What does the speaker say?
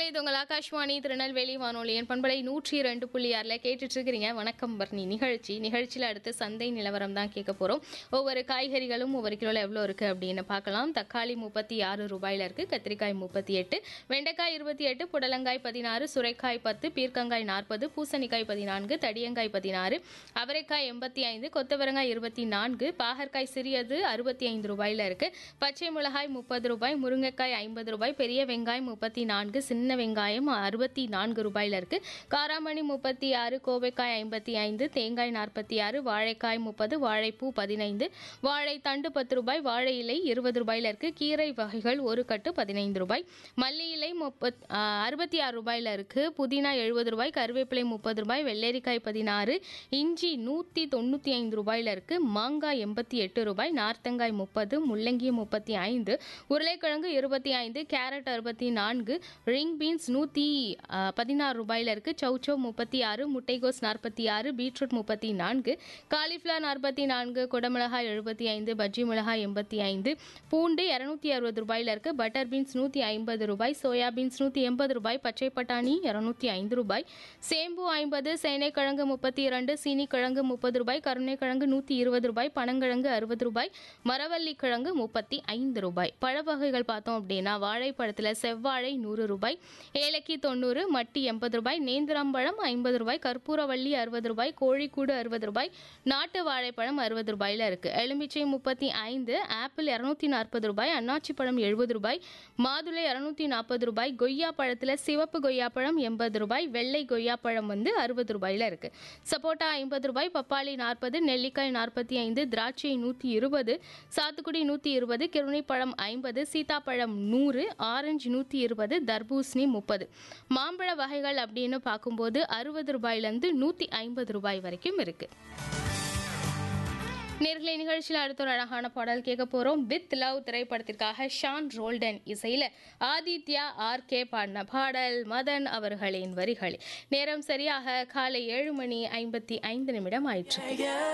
இது உங்கள் ஆகாஷ்வாணி திருநெல்வேலி வானொலியின் பண்பலை நூற்றி ரெண்டு புள்ளி ஆறில் கேட்டுட்டு இருக்கிறீங்க வணக்கம் பர்ணி நிகழ்ச்சி நிகழ்ச்சியில் அடுத்து சந்தை நிலவரம் தான் கேட்க போகிறோம் ஒவ்வொரு காய்கறிகளும் ஒவ்வொரு கிலோவில் எவ்வளோ இருக்குது அப்படின்னு பார்க்கலாம் தக்காளி முப்பத்தி ஆறு ரூபாயில் இருக்குது கத்திரிக்காய் முப்பத்தி எட்டு வெண்டைக்காய் இருபத்தி எட்டு புடலங்காய் பதினாறு சுரைக்காய் பத்து பீர்க்கங்காய் நாற்பது பூசணிக்காய் பதினான்கு தடியங்காய் பதினாறு அவரைக்காய் எண்பத்தி ஐந்து கொத்தவரங்காய் இருபத்தி நான்கு பாகற்காய் சிறியது அறுபத்தி ஐந்து ரூபாயில் இருக்குது பச்சை மிளகாய் முப்பது ரூபாய் முருங்கைக்காய் ஐம்பது ரூபாய் பெரிய வெங்காயம் முப்பத்தி நான்கு சின்ன வெங்காயம் அறுபத்தி நான்கு ரூபாயில் இருக்கு காராமணி முப்பத்தி ஆறு கோவைக்காய் ஐம்பத்தி ஐந்து தேங்காய் நாற்பத்தி ஆறு வாழைக்காய் முப்பது வாழைப்பூ பதினைந்து வாழை தண்டு பத்து ரூபாய் வாழை இலை இருபது ரூபாயில் இருக்கு கீரை வகைகள் ஒரு கட்டு பதினைந்து ரூபாய் மல்லி இலை முப்பத் அறுபத்தி ஆறு ரூபாயில் இருக்கு புதினா எழுபது ரூபாய் கருவேப்பிலை முப்பது ரூபாய் வெள்ளரிக்காய் பதினாறு இஞ்சி நூற்றி தொண்ணூற்றி ஐந்து ரூபாயில் இருக்கு மாங்காய் எண்பத்தி எட்டு ரூபாய் நார்த்தங்காய் முப்பது முள்ளங்கி முப்பத்தி ஐந்து உருளைக்கிழங்கு இருபத்தி ஐந்து கேரட் அறுபத்தி நான்கு ரிங் பீன்ஸ் நூற்றி பதினாறு ரூபாயில் இருக்குது சௌச்சோ முப்பத்தி ஆறு முட்டைகோஸ் நாற்பத்தி ஆறு பீட்ரூட் முப்பத்தி நான்கு காலிஃப்ளவர் நாற்பத்தி நான்கு குடமிளகாய் எழுபத்தி ஐந்து பஜ்ஜி மிளகாய் எண்பத்தி ஐந்து பூண்டு இரநூத்தி அறுபது ரூபாயில் இருக்குது பட்டர் பீன்ஸ் நூற்றி ஐம்பது ரூபாய் சோயா பீன்ஸ் நூற்றி எண்பது ரூபாய் பச்சை பட்டாணி இரநூத்தி ஐந்து ரூபாய் சேம்பு ஐம்பது சேனைக்கிழங்கு முப்பத்தி இரண்டு சீனிக்கிழங்கு முப்பது ரூபாய் கருணைக்கிழங்கு நூற்றி இருபது ரூபாய் பனங்கிழங்கு அறுபது ரூபாய் மரவள்ளி கிழங்கு முப்பத்தி ஐந்து ரூபாய் பழ வகைகள் பார்த்தோம் அப்படின்னா வாழைப்பழத்தில் செவ்வாழை நூறு ரூபாய் ஏலக்கி தொண்ணூறு மட்டி எண்பது ரூபாய் நேந்திரம்பழம் ஐம்பது ரூபாய் கற்பூரவள்ளி அறுபது ரூபாய் கோழிக்கூடு அறுபது ரூபாய் நாட்டு வாழைப்பழம் அறுபது ரூபாயில் இருக்குது எலுமிச்சை முப்பத்தி ஐந்து ஆப்பிள் இரநூத்தி நாற்பது ரூபாய் அன்னாச்சி பழம் எழுபது ரூபாய் மாதுளை இரநூத்தி நாற்பது ரூபாய் கொய்யா பழத்தில் சிவப்பு கொய்யா பழம் எண்பது ரூபாய் வெள்ளை கொய்யா பழம் வந்து அறுபது ரூபாயில் இருக்குது சப்போட்டா ஐம்பது ரூபாய் பப்பாளி நாற்பது நெல்லிக்காய் நாற்பத்தி ஐந்து திராட்சை நூற்றி இருபது சாத்துக்குடி நூற்றி இருபது கிருணிப்பழம் ஐம்பது சீதாப்பழம் நூறு ஆரஞ்சு நூற்றி இருபது தர்பூசணி முப்பது மாம்பழ வகைகள் அப்படின்னு பார்க்கும்போது அறுபது ரூபாயிலேருந்து நூற்றி ஐம்பது ரூபாய் வரைக்கும் இருக்குது நேர்களை நிகழ்ச்சியில் அடுத்த ஒரு அழகான பாடல் கேட்க போகிறோம் வித் லவ் திரைப்படத்திற்காக ஷான் ரோல்டன் இசையில் ஆதித்யா ஆர் கே பாடின பாடல் மதன் அவர்களின் வரிகள் நேரம் சரியாக காலை ஏழு மணி ஐம்பத்தி ஐந்து நிமிடம் ஆயிற்று